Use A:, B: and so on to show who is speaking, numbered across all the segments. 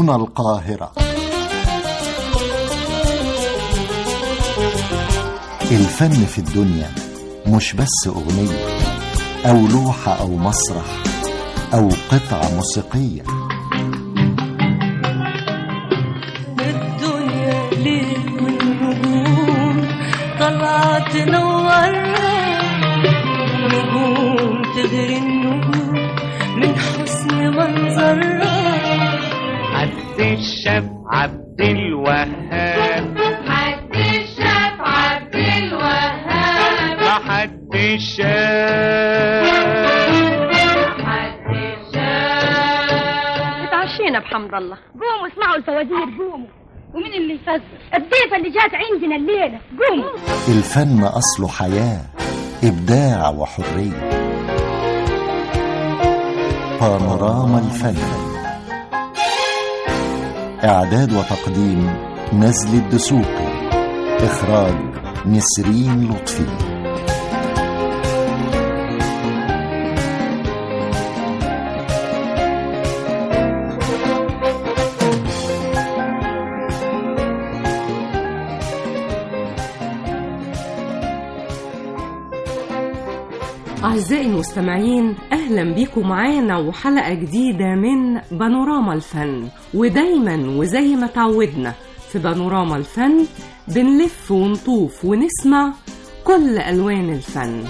A: هنا القاهرة الفن في الدنيا مش بس أغنية أو لوحة أو مسرح أو قطعة موسيقية
B: الدنيا ليل والنجوم طلعت تنورنا نجوم تغري النجوم من حسن منظرها
C: عبد الشاب عبد الوهاب
D: عبد الشاف عبد الوهاب
C: حد الشاب
D: عبد الشاف
E: اتعشينا بحمد الله قوموا اسمعوا الفوازير قوموا ومين اللي يفزر الضيفة اللي جات عندنا الليلة قوموا
A: الفن أصله حياة إبداع وحرية بانوراما الفن إعداد وتقديم نزل الدسوقي إخراج نسرين لطفي
F: أعزائي المستمعين أهلا بيكم معانا وحلقة جديدة من بانوراما الفن ودايما وزي ما تعودنا في بانوراما الفن بنلف ونطوف ونسمع كل ألوان الفن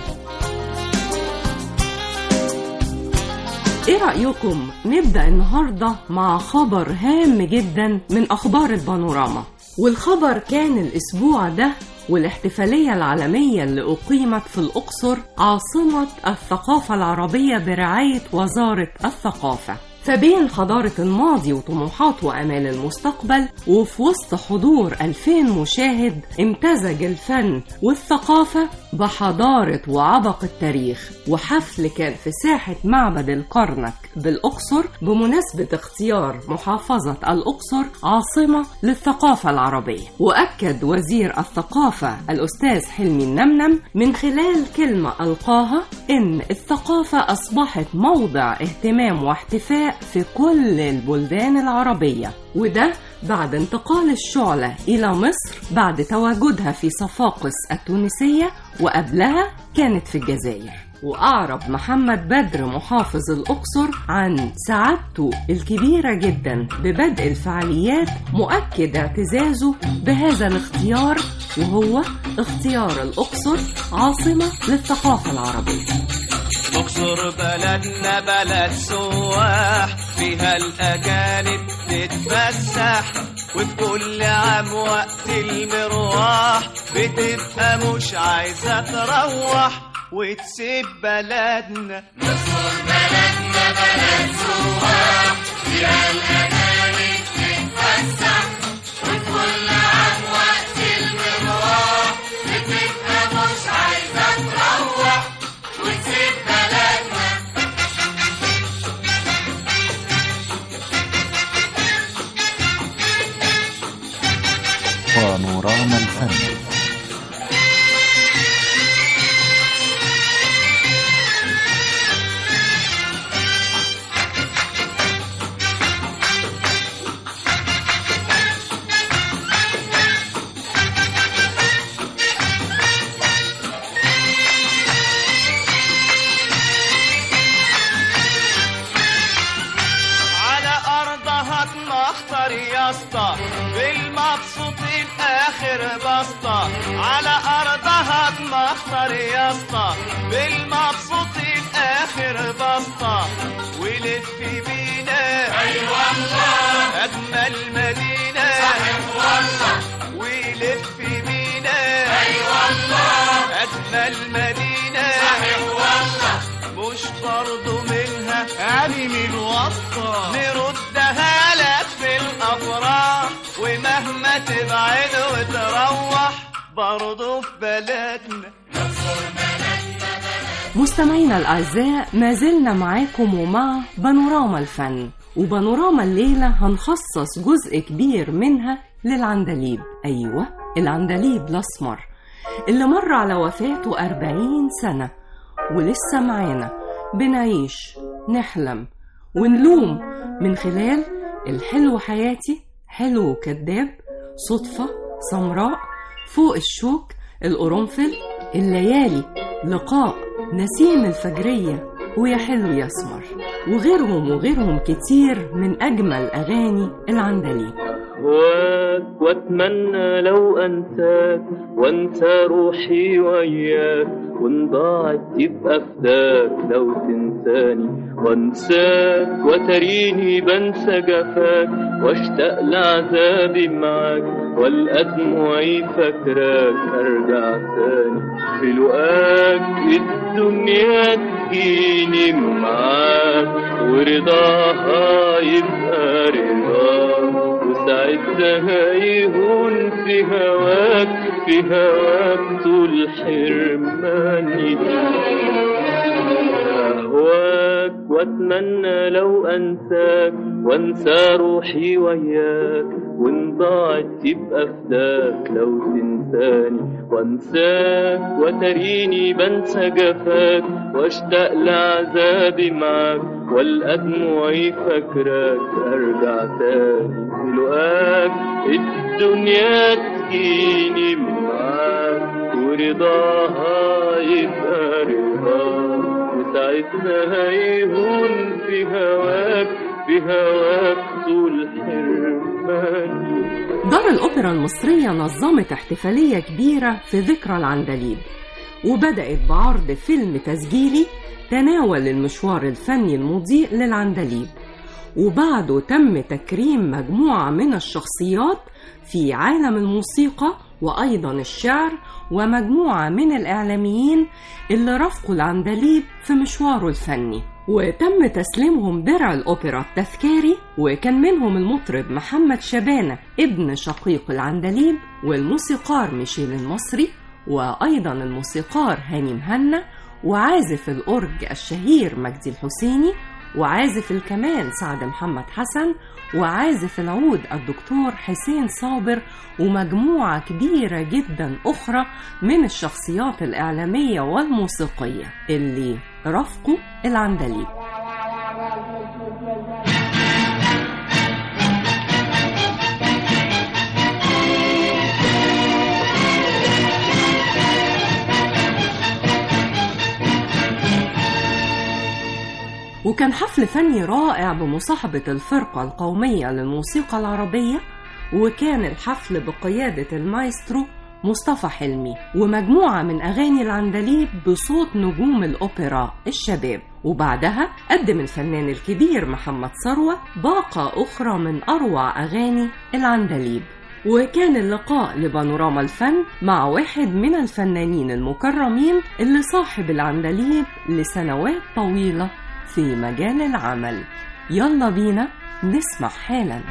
F: ايه رأيكم نبدأ النهاردة مع خبر هام جدا من أخبار البانوراما والخبر كان الأسبوع ده والاحتفالية العالمية اللي أقيمت في الأقصر عاصمة الثقافة العربية برعاية وزارة الثقافة فبين حضارة الماضي وطموحات وأمال المستقبل وفي وسط حضور 2000 مشاهد امتزج الفن والثقافة بحضارة وعبق التاريخ وحفل كان في ساحة معبد الكرنك بالأقصر بمناسبة اختيار محافظة الأقصر عاصمة للثقافة العربية وأكد وزير الثقافة الأستاذ حلمي النمنم من خلال كلمة ألقاها إن الثقافة أصبحت موضع اهتمام واحتفاء في كل البلدان العربية وده بعد انتقال الشعلة إلى مصر بعد تواجدها في صفاقس التونسية وقبلها كانت في الجزائر وأعرب محمد بدر محافظ الأقصر عن سعادته الكبيرة جدا ببدء الفعاليات مؤكد اعتزازه بهذا الاختيار وهو اختيار الأقصر عاصمة للثقافة العربية
C: الاقصر بلدنا بلد سواح فيها الاجانب تتفسح وفي كل عام وقت المروح بتبقى مش عايزه تروح وتسيب بلدنا
A: بانوراما الفن
C: على ارضها تمخطر يا اسطى بالمبسوطين اخر بسطة على ارضها تمخطر يا اسطى بالمبسوطين اخر بسطة ولف بينا اي والله اجمل مدينة صحيح والله ولف بينا اي والله اجمل مدينة صحيح والله مش برضو منها يعني من وسطة نردها لك في الأفراح ومهما تبعد وتروح برضو في بلدنا
F: مستمعينا الأعزاء ما زلنا معاكم ومع بانوراما الفن وبانوراما الليلة هنخصص جزء كبير منها للعندليب أيوة العندليب الأسمر اللي مر على وفاته أربعين سنة ولسه معانا بنعيش نحلم ونلوم من خلال الحلو حياتي حلو كذاب صدفة سمراء فوق الشوك القرنفل الليالي لقاء نسيم الفجرية ويا حلو يسمر وغيرهم وغيرهم كتير من أجمل أغاني العندليب
G: أهواك وأتمنى لو أنساك وأنسى روحي وياك وإن ضاعت يبقى فداك لو تنساني وأنساك وتريني بنسى جفاك وأشتاق لعذابي معاك والقى دموعي فاكراك أرجع تاني في لقاك الدنيا تجيني معاك ورضاها يبقى رضاك وساعتها يهون في هواك في هواك طول حرماني أهواك وأتمنى لو أنساك وأنسى روحي وياك وإن ضاعت تبقى فداك لو تنساني وأنساك وتريني بنسى جفاك وأشتاق لعذابي معاك والقى دموعي فاكراك أرجع تاني في لقاك الدنيا تجيني معاك ورضاها يبقى رضاك وساعتها يهون في هواك في هواك طول حرماني
F: دار الأوبرا المصرية نظمت احتفالية كبيرة في ذكرى العندليب وبدأت بعرض فيلم تسجيلي تناول المشوار الفني المضيء للعندليب وبعده تم تكريم مجموعة من الشخصيات في عالم الموسيقى وأيضا الشعر ومجموعة من الإعلاميين اللي رافقوا العندليب في مشواره الفني وتم تسليمهم درع الأوبرا التذكاري وكان منهم المطرب محمد شبانة ابن شقيق العندليب والموسيقار ميشيل المصري وأيضا الموسيقار هاني مهنا وعازف الأورج الشهير مجدي الحسيني وعازف الكمان سعد محمد حسن وعازف العود الدكتور حسين صابر ومجموعة كبيرة جدا أخرى من الشخصيات الإعلامية والموسيقية اللي رافقوا العندليب وكان حفل فني رائع بمصاحبة الفرقة القومية للموسيقى العربية وكان الحفل بقيادة المايسترو مصطفى حلمي ومجموعة من أغاني العندليب بصوت نجوم الأوبرا الشباب وبعدها قدم الفنان الكبير محمد ثروة باقة أخرى من أروع أغاني العندليب وكان اللقاء لبانوراما الفن مع واحد من الفنانين المكرمين اللي صاحب العندليب لسنوات طويلة في مجال العمل يلا بينا نسمع حالا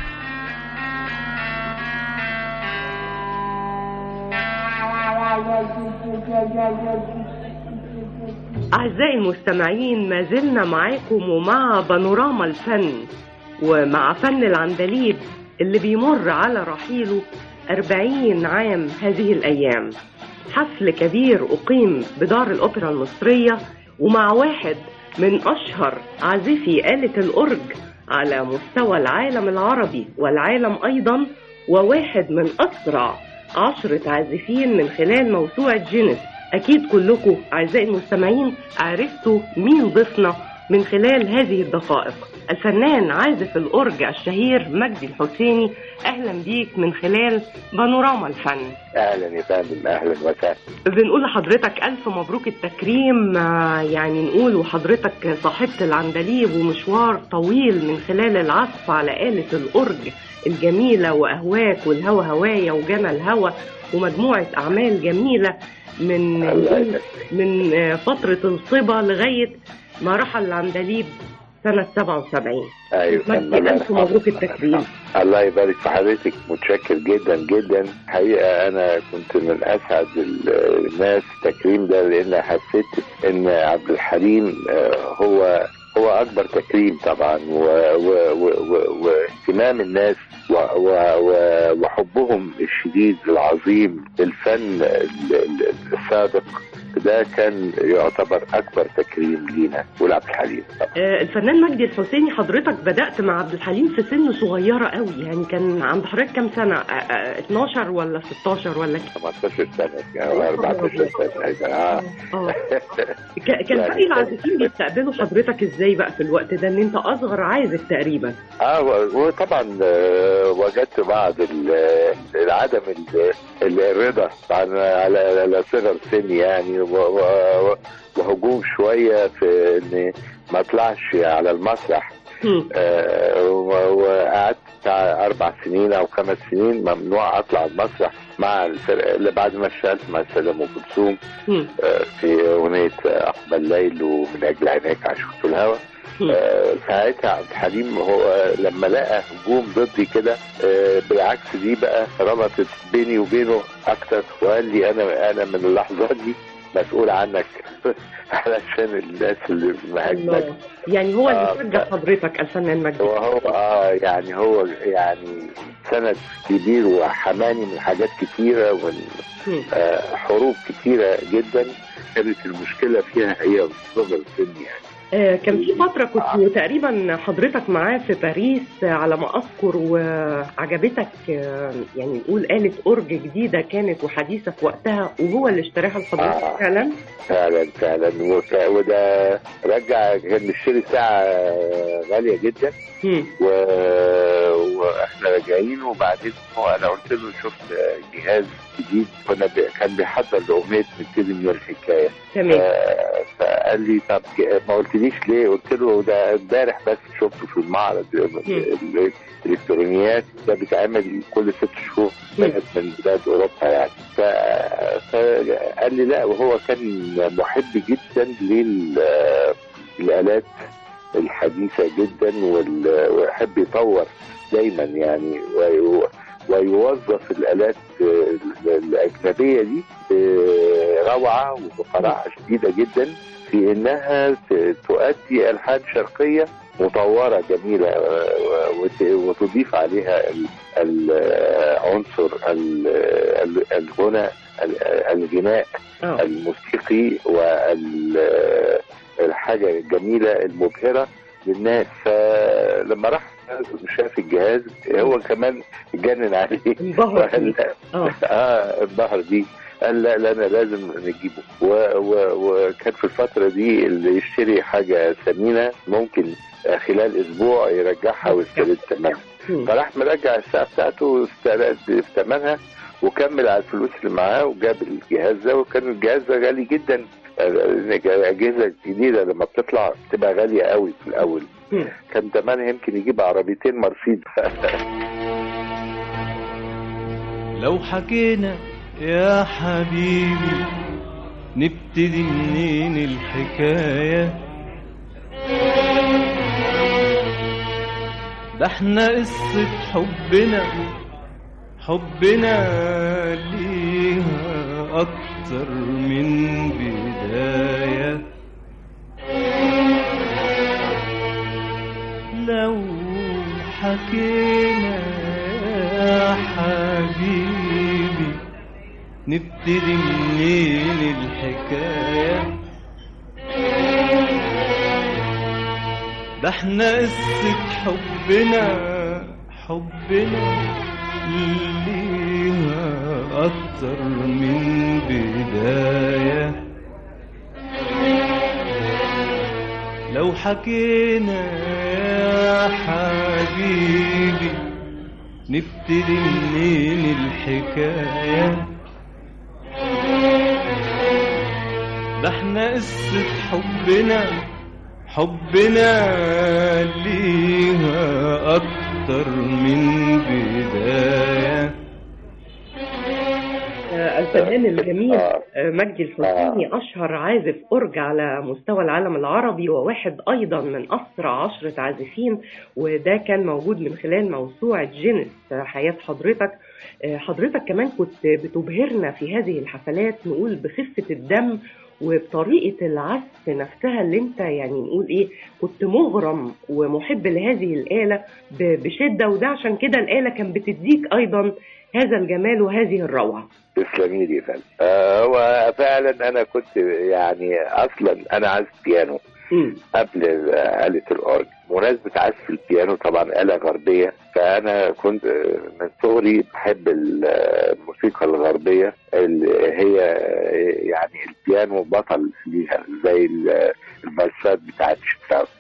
F: أعزائي المستمعين ما زلنا معاكم ومع بانوراما الفن ومع فن العندليب اللي بيمر على رحيله أربعين عام هذه الأيام حفل كبير أقيم بدار الأوبرا المصرية ومع واحد من أشهر عازفي آلة الأورج على مستوى العالم العربي والعالم أيضا وواحد من أسرع عشرة عازفين من خلال موسوعة جينيس أكيد كلكم أعزائي المستمعين عرفتوا مين ضيفنا من خلال هذه الدقائق الفنان عازف الأورج الشهير مجدي الحسيني أهلا بيك من خلال بانوراما الفن
H: اهلا يا فندم اهلا وسهلا
F: بنقول لحضرتك ألف مبروك التكريم آه، يعني نقول وحضرتك صاحبة العندليب ومشوار طويل من خلال العزف على آلة الأورج الجميلة وأهواك والهوى هوايا وجنى الهوى ومجموعة أعمال جميلة من
H: الله يسلمك.
F: من آه، فترة الصبا لغاية ما رحل العندليب سنة 77
H: ايوه
F: مجدي
H: فندم. الله
F: ألف مبروك
H: يرحمه.
F: التكريم
H: الله يبارك في حضرتك متشكر جدا جدا حقيقه انا كنت من اسعد ال- الناس في التكريم ده لان حسيت ان عبد الحليم آه، هو هو اكبر تكريم طبعا و- و- و- و- واهتمام الناس و- و- و- وحبهم الشديد العظيم للفن ال- ال- السابق الوقت ده كان يعتبر اكبر تكريم لينا ولعبد الحليم
F: آه، الفنان مجدي الحسيني حضرتك بدأت مع عبد الحليم في سن صغيرة قوي يعني كان عند حضرتك كام سنة آه، آه، 12 ولا 16 ولا كام
H: 18 سنه يعني 14 سنه أيضا. اه
F: اه ك- كان
H: يعني
F: باقي العازفين بيستقبلوا حضرتك ازاي بقى في الوقت ده ان انت اصغر عازف تقريبا
H: اه و- وطبعا آه، وجدت بعض ال- العدم ال- ال- الرضا طبعا على على صغر سني يعني و- و- و- وهجوم شويه في ان ما اطلعش على المسرح
F: هم.
H: آه، و- وقعدت بتاع اربع سنين او خمس سنين ممنوع اطلع المسرح مع الفرقه اللي بعد ما اشتغلت مع السيده ام كلثوم
F: هم.
H: آه، في اغنيه اقبل الليل ومن اجل عينيك عشقت الهوى آه، ساعتها عبد الحليم هو لما لقى هجوم ضدي كده آه، بالعكس دي بقى ربطت بيني وبينه اكتر وقال لي انا انا من اللحظات دي مسؤول عنك علشان الناس اللي مهاجمك
F: الله يعني هو
H: آه،
F: اللي شجع حضرتك الفنان مجدي
H: وهو اه يعني هو يعني سند كبير وحماني من حاجات كتيره ومن
F: هم.
H: آه، حروب كتيره جدا كانت المشكله فيها هي صغر سن يعني
F: آه، كان في فترة كنت تقريبا حضرتك معاه في باريس آه، على ما أذكر وعجبتك آه، يعني نقول آلة أورج جديدة كانت وحديثة في وقتها وهو اللي اشتراها لحضرتك
H: آه.
F: فعلا
H: فعلا فعلا وك... وده رجع كان مشتري ساعه غاليه جدا
F: هم.
H: و... واحنا راجعين وبعدين هو انا قلت له شفت جهاز جديد كنا ب... كان بيحضر لاغنيه نبتدي من الحكايه
F: تمام
H: ف- فقال لي طب ج- ما قلتليش ليه؟ قلت له ده امبارح بس شفته في المعرض ال- الالكترونيات ده بيتعمل كل ست شهور بلد من بلاد اوروبا يعني ف... فقال لي لا وهو كان محب جدا للالات الحديثه جدا وال... ويحب يطور دايما يعني وي... ويوظف الالات ال- الاجنبيه دي بروعه وبقراءه شديده جدا في انها ت- تؤدي الحان شرقيه مطوره جميله آه، وت- وتضيف عليها ال- العنصر ال- ال- الغنى ال- الغناء
F: اه
H: الموسيقي والحاجة الجميلة المبهرة للناس فلما راح شاف الجهاز هو كمان اتجنن عليه
F: انبهر
H: وقال
F: بيه.
H: لا
F: اه
H: اه انبهر بيه قال لا لا انا لازم نجيبه و- و- وكان في الفترة دي اللي يشتري حاجة ثمينة ممكن خلال اسبوع يرجعها ويسترد ثمنها
F: هم.
H: فراح مرجع الساعة بتاعته واسترد في ثمنها وكمل على الفلوس اللي معاه وجاب الجهاز ده وكان الجهاز ده غالي جدا الأجهزة الجديدة لما بتطلع بتبقى غالية قوي في الأول
F: هم.
H: كان زمان يمكن يجيب عربيتين مرسيدس
C: لو حكينا يا حبيبي نبتدي منين الحكاية ده احنا قصة حبنا حبنا ليها أكتر من بداية لو حكينا يا حبيبي نبتدي منين الحكاية ده احنا قصة حبنا حبنا ليها أكتر من بداية لو حكينا يا حبيبي نبتدي منين الحكاية ده احنا قصة حبنا حبنا ليها أكتر من بداية
F: آه، الفنان الجميل
H: آه.
F: آه، مجدي الحسيني أشهر عازف أورج على مستوى العالم العربي وواحد أيضا من أسرع عشرة عازفين وده كان موجود من خلال موسوعة جينيس آه، حياة حضرتك آه، حضرتك كمان كنت بتبهرنا في هذه الحفلات نقول بخفة الدم
I: وبطريقة العزف نفسها اللي انت يعني نقول ايه كنت مغرم ومحب لهذه الآلة ب- بشدة وده عشان كده الآلة كان بتديك أيضا هذا الجمال وهذه الروعة
H: تسلمي لي يا فندم آه، هو فعلا انا كنت يعني اصلا انا عازف بيانو قبل آلة الأورج مناسبة عزف البيانو طبعا آلة غربية فأنا كنت آه، من صغري بحب ال- آه، الموسيقى الغربية اللي هي آه، يعني البيانو بطل فيها زي ال- الفالسات بتاعت شتراوس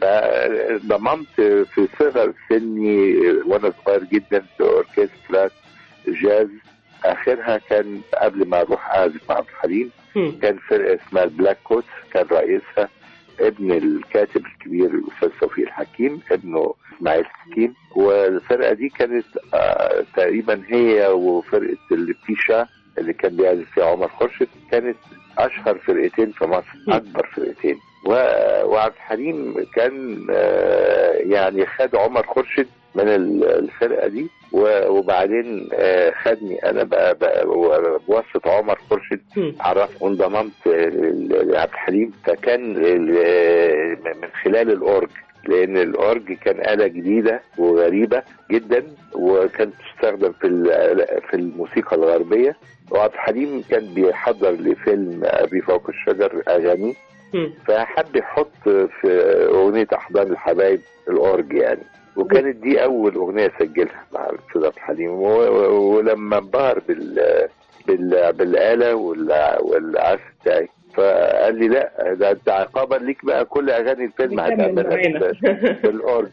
H: فضممت في صغر سني وانا صغير جدا في اوركسترا جاز اخرها كان قبل ما اروح اعزف مع عبد الحليم كان فرقه اسمها البلاك كوت كان رئيسها ابن الكاتب الكبير الاستاذ توفيق الحكيم ابنه اسماعيل حكيم والفرقه دي كانت آه تقريبا هي وفرقه البيشا اللي كان بيعزف فيها عمر خورشيد كانت اشهر فرقتين في مصر اكبر فرقتين و- وعبد الحليم كان آه، يعني خد عمر خورشيد من ال- الفرقه دي و- وبعدين آه، خدني انا بقى, بقى بواسطه عمر خورشيد عرف وانضممت ل- لعبد الحليم فكان ال- من خلال الاورج لان الاورج كان آلة جديدة وغريبة جدا وكانت تستخدم في ال- في الموسيقى الغربية وعبد الحليم كان بيحضر لفيلم ابي فوق الشجر اغاني فحب يحط في اغنيه احضان الحبايب الاورج يعني وكانت دي اول اغنيه سجلها مع الاستاذ عبد الحليم و- و- ولما انبهر بال بال بالاله وال- والعزف بتاعي فقال لي لا ده انت عقابا ليك بقى كل اغاني الفيلم
I: نكمل
H: هتعملها
I: معانا.
H: بال- بالاورج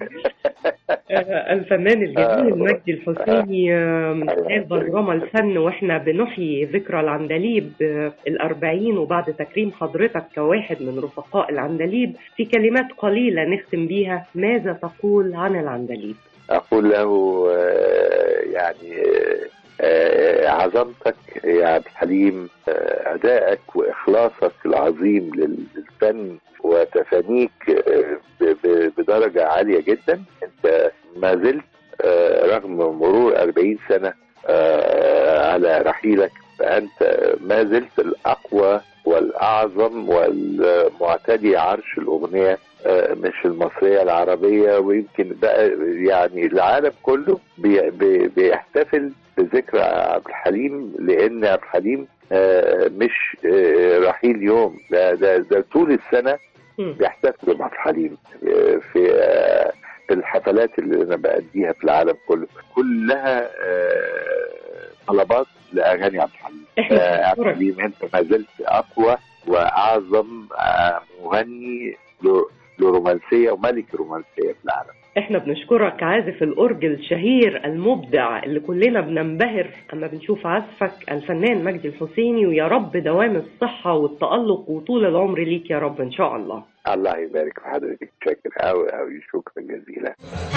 I: آه، الفنان الجميل
H: آه.
I: مجدي الحسيني آه، قال بانوراما الفن واحنا بنحيي ذكرى العندليب آه، الأربعين وبعد تكريم حضرتك كواحد من رفقاء العندليب في كلمات قليلة نختم بيها ماذا تقول عن العندليب
H: أقول له آه، يعني آه، آه، عظمتك يا عبد الحليم آه، أدائك وإخلاصك العظيم لل- للفن وتفانيك آه، ب- ب- بدرجة عالية جدا أنت ما زلت آه، رغم مرور 40 سنة آه، على رحيلك فأنت ما زلت الأقوى والأعظم والمعتدي عرش الأغنية آه، مش المصرية العربية ويمكن بقى يعني العالم كله بي بي بيحتفل بذكرى عبد الحليم لأن عبد الحليم آه، مش آه، رحيل يوم ده, ده, ده طول السنة بيحتفلوا بعبد الحليم آه، في آه، في الحفلات اللي أنا بأديها في العالم كله كلها آه، طلبات لأغاني عبد الحليم
I: إحنا
H: آه، عبد
I: بنشكرك.
H: الحليم أنت ما زلت أقوى وأعظم آه، مغني ل- لرومانسية وملك الرومانسية في العالم
I: احنا بنشكرك عازف الأورج الشهير المبدع اللي كلنا بننبهر اما بنشوف عزفك الفنان مجدي الحسيني ويا رب دوام الصحة والتألق وطول العمر ليك يا رب ان شاء الله
H: الله يبارك في حضرتك شاكر أوي أوي شكرا جزيلا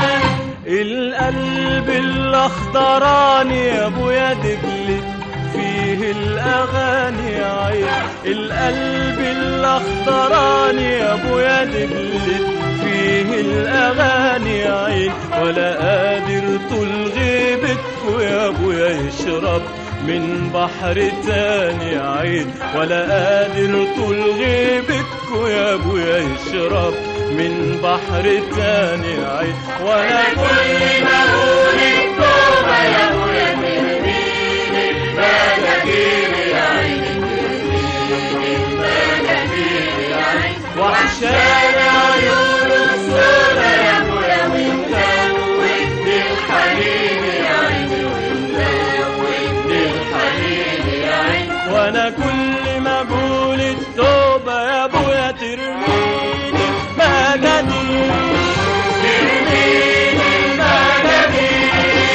C: القلب الاخضراني يا ابويا دبلت فيه الاغاني يا عين القلب الاخضراني يا ابويا دبلت فيه الاغاني يا عين ولا قادر طول غيبتكوا يا ابويا يشرب من بحر تاني يا عين ولا قادر طول غيبتكوا يا ابويا يشرب من بحر تاني يا عين وانا كل ما اقول التوبه يا ابويا ترميني المجاجيل يا عين ترميني المجاجيل يا عين وحشاني عيون السودا يا ابويا ومزودني الحنين يا عين ومزودني الحنين يا عين وانا كل ما اقول التوبه يا ابويا ترميني مجانين ترميني مجانين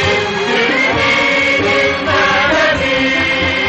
C: ترميني مجانين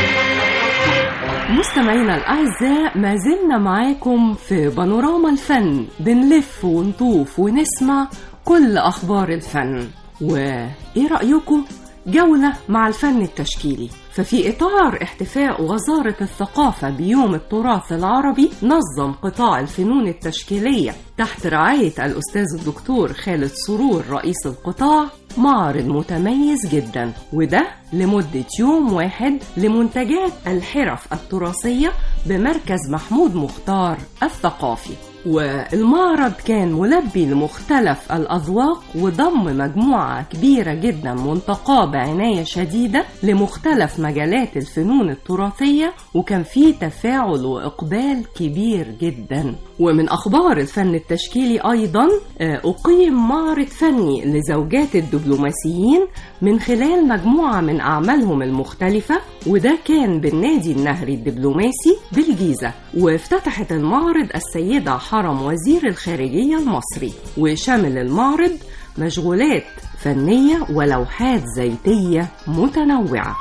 F: مستمعينا الأعزاء ما زلنا معاكم في بانوراما الفن بنلف ونطوف ونسمع كل أخبار الفن وإيه رأيكم؟ جولة مع الفن التشكيلي ففي إطار احتفاء وزارة الثقافة بيوم التراث العربي نظم قطاع الفنون التشكيلية تحت رعاية الأستاذ الدكتور خالد سرور رئيس القطاع معرض متميز جدا وده لمدة يوم واحد لمنتجات الحرف التراثية بمركز محمود مختار الثقافي والمعرض كان ملبي لمختلف الأذواق وضم مجموعة كبيرة جدا منتقاة بعناية شديدة لمختلف مجالات الفنون التراثية وكان فيه تفاعل وإقبال كبير جدا ومن أخبار الفن التشكيلي أيضا آه، أقيم معرض فني لزوجات الدبلوماسيين من خلال مجموعة من أعمالهم المختلفة وده كان بالنادي النهري الدبلوماسي بالجيزة وافتتحت المعرض السيدة حرم وزير الخارجية المصري وشمل المعرض مشغولات فنية ولوحات زيتية متنوعة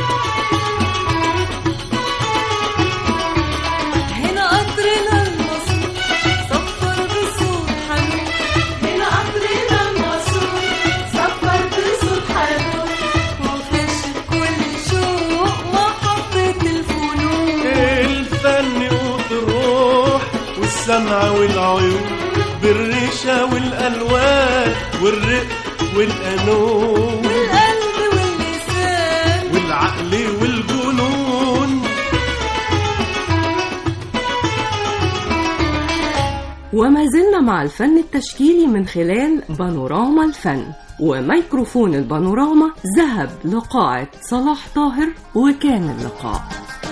B: هنا قطرنا المصروف صفر بصوت حنون هنا قطرنا المصروف صفر بصوت حنون وخش بكل شوق محطة الفنون
C: الفن قوت الروح والسمع والعيون بالريشة والألوان والرق والقانون
B: والقلب واللسان
C: والعقل والجنون
F: وما زلنا مع الفن التشكيلي من خلال بانوراما الفن وميكروفون البانوراما ذهب لقاعة صلاح طاهر وكان اللقاء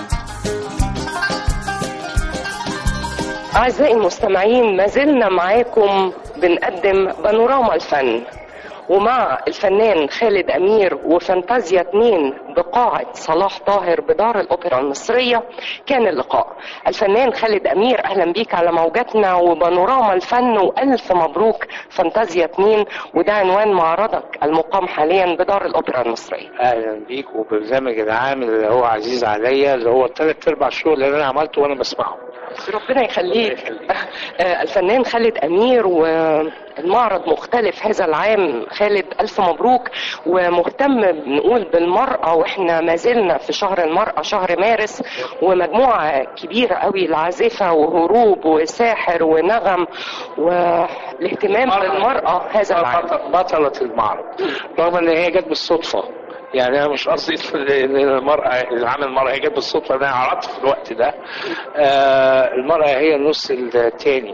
I: أعزائي المستمعين ما زلنا معاكم بنقدم بانوراما الفن ومع الفنان خالد أمير وفانتازيا 2 بقاعة صلاح طاهر بدار الأوبرا المصرية كان اللقاء الفنان خالد أمير أهلا بيك على موجاتنا وبانوراما الفن وألف مبروك فانتازيا 2 وده عنوان معرضك المقام حاليا بدار الأوبرا المصرية
J: اهلا بيك وبرنامج العام اللي هو عزيز عليا اللي هو الثلاث ارباع الشغل اللي انا عملته وانا بسمعه
I: ربنا يخليك آه، الفنان خالد أمير والمعرض مختلف هذا العام خالد ألف مبروك ومهتم نقول بالمرأة وإحنا ما زلنا في شهر المرأة شهر مارس ومجموعة كبيرة قوي العازفة وهروب وساحر ونغم والاهتمام بالمرأة هذا العام
J: بطلة المعرض رغم ان هي جت بالصدفة يعني انا مش قصدي ان المرأة العمل المرأة هي جت بالصدفة انا عرضت في الوقت ده آه المرأة هي النص الثاني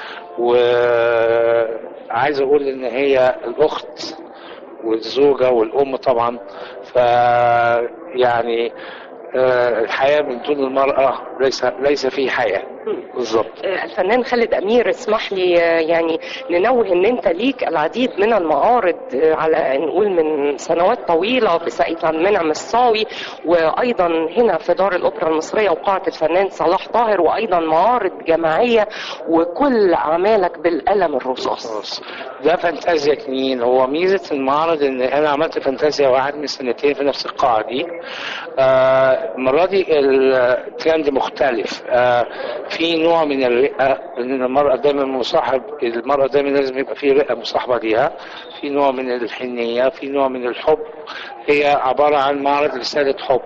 J: وعايز اقول ان هي الاخت والزوجة والام طبعا ف يعني آه الحياة من دون المرأة ليس ليس في حياة بالظبط
I: آه، الفنان خالد أمير اسمح لي آه، يعني ننوه ان انت ليك العديد من المعارض آه، على نقول من سنوات طويلة بساقية عبد المنعم الصاوي وايضا هنا في دار الاوبرا المصرية وقاعة الفنان صلاح طاهر وايضا معارض جماعية وكل اعمالك بالقلم الرصاص
J: ده فانتازيا اتنين هو ميزة المعرض ان انا عملت فانتازيا واحد من سنتين في نفس القاعة دي آه، المرة دي الترند مختلف آه، في نوع من الرئة ان المرأة دايما مصاحب المرأة دايما لازم يبقى في رئة مصاحبة ليها في نوع من الحنية في نوع من الحب هي عبارة عن معرض رسالة حب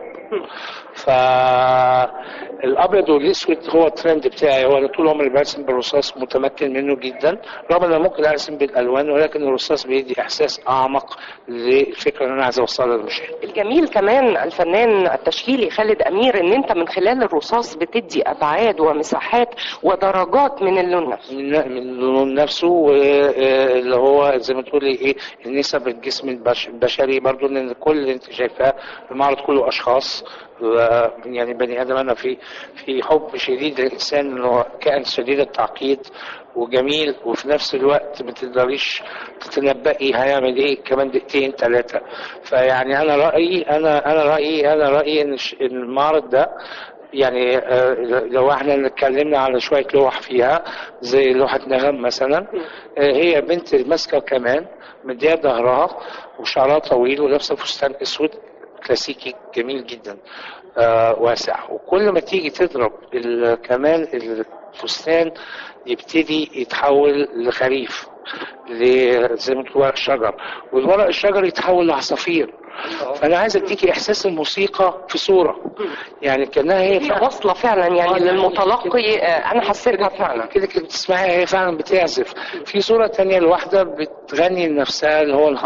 J: فالابيض والاسود هو الترند بتاعي هو انا طول عمري برسم بالرصاص متمكن منه جدا رغم ان انا ممكن ارسم بالالوان ولكن الرصاص بيدي احساس اعمق للفكره اللي انا عايز اوصلها للمشاهد
I: الجميل كمان الفنان التشكيلي خالد امير ان انت من خلال الرصاص بتدي ابعاد ومساحات ودرجات من اللون نفسه
J: من من اللون نفسه واللي هو زي ما تقولي ايه النسب الجسم البش- البشري برضو ان كل اللي انت شايفاه المعرض كله اشخاص و- يعني بني ادم انا في في حب شديد للانسان انه هو كائن شديد التعقيد وجميل وفي نفس الوقت ما تقدريش تتنبئي هيعمل ايه كمان دقيقتين ثلاثه فيعني انا رايي انا انا رايي انا رايي ان الش- إن المعرض ده يعني آه، لو احنا اتكلمنا على شويه لوح فيها زي لوحه نغم مثلا آه، هي بنت ماسكه كمان مديها ظهرها وشعرها طويل ولابسه فستان اسود كلاسيكي جميل جدا آه واسع وكل ما تيجي تضرب ال- كمان الفستان يبتدي يتحول لخريف ل- زي ما تقول ورق شجر والورق الشجر يتحول لعصافير فانا عايز اديكي احساس الموسيقى في صوره يعني كانها هي
I: هي واصله فعلا يعني للمتلقي آه، انا حسيتها فعلا
J: كده كده بتسمعيها هي فعلا بتعزف في صورة تانية الواحدة بتغني لنفسها اللي هو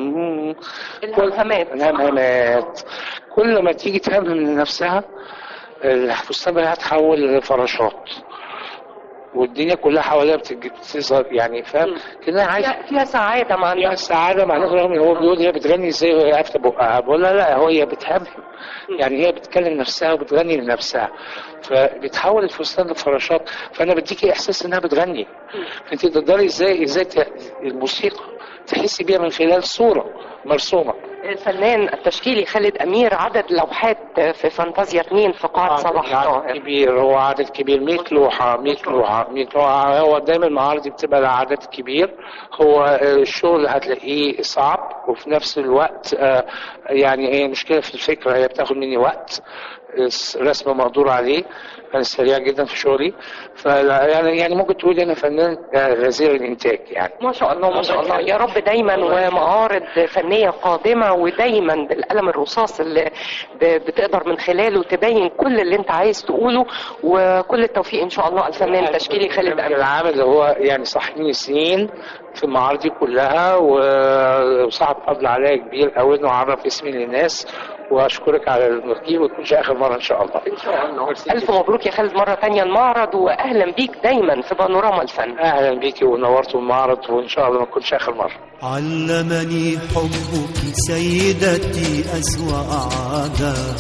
J: الهامينج
I: الهمهمات
J: الهمهمات كل ما تيجي تهمم لنفسها الفستان بقى هتحول لفراشات والدنيا كلها حواليها بتج- بتظهر يعني فاهم كده عايز
I: فيها- فيها سعاده مع
J: فيها السعاده مع الناس رغم ان هو بيقول هي بتغني ازاي وهي قافله بقها بقول لها لا هو هي بتهمهم يعني هي بتكلم نفسها وبتغني لنفسها فبتحول الفستان لفراشات فانا بديكي احساس انها بتغني انت تقدري ازاي ازاي ت- الموسيقى تحسي بيها من خلال صوره مرسومه
I: الفنان التشكيلي خالد امير عدد لوحات في فانتازيا 2 في قاعه صلاح
J: عدد
I: طاهر
J: كبير هو عدد كبير 100 لوحة 100 لوحة 100 لوحة هو دايما المعارض دي بتبقى لعدد كبير هو آه، الشغل هتلاقيه صعب وفي نفس الوقت آه، يعني هي مشكلة في الفكرة هي بتاخد مني وقت الس- رسم مقدور عليه انا سريع جدا في شغلي فلا يعني يعني ممكن تقولي انا فنان آه، غزير الانتاج يعني
I: ما شاء الله ما شاء الله يا رب دايما ومعارض فنيه قادمه ودايما بالقلم الرصاص اللي ب- بتقدر من خلاله تبين كل اللي انت عايز تقوله وكل التوفيق ان شاء الله الفنان التشكيلي خالد امير
J: العام اللي هو يعني صاحبني سنين في المعارض دي كلها و- وصاحب فضل عليا كبير قوي انه عرف اسمي للناس واشكرك على الترتيب وتكونش اخر مره ان شاء الله ان شاء الله
I: الف مبروك يا خالد مره تانية المعرض واهلا بيك دايما في بانوراما الفن
J: اهلا بيكي ونورت المعرض وان شاء الله ما تكونش اخر مره
K: علمني حبك سيدتي أسوأ عادة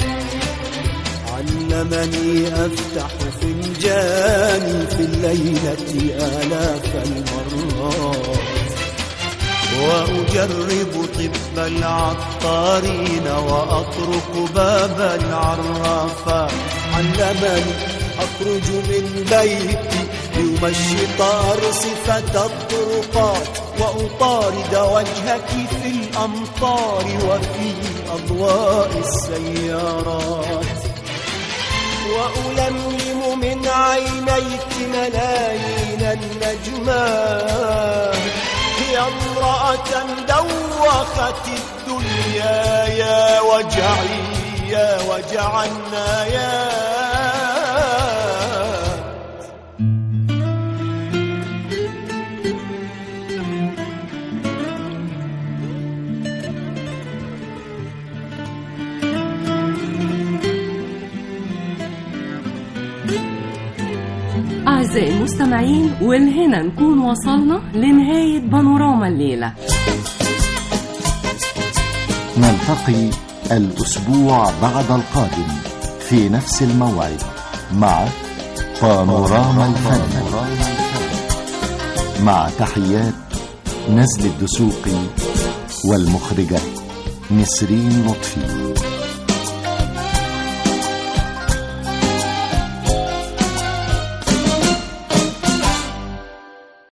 K: علمني أفتح فنجاني في الليلة آلاف المرات وأجرب طب العطارين وأطرق باب العرافات علمني أخرج من بيتي ليمشط أرصفة الطرقات وأطارد وجهك في الأمطار وفي أضواء السيارات وألملم من عينيك ملايين النجمات يا امرأة دوخت الدنيا يا وجعي يا وجع النايات
F: أعزائي المستمعين والهنا نكون وصلنا لنهاية بانوراما الليلة
A: نلتقي الأسبوع بعد القادم في نفس الموعد مع بانوراما الفن مع تحيات نزل الدسوقي والمخرجة نسرين لطفي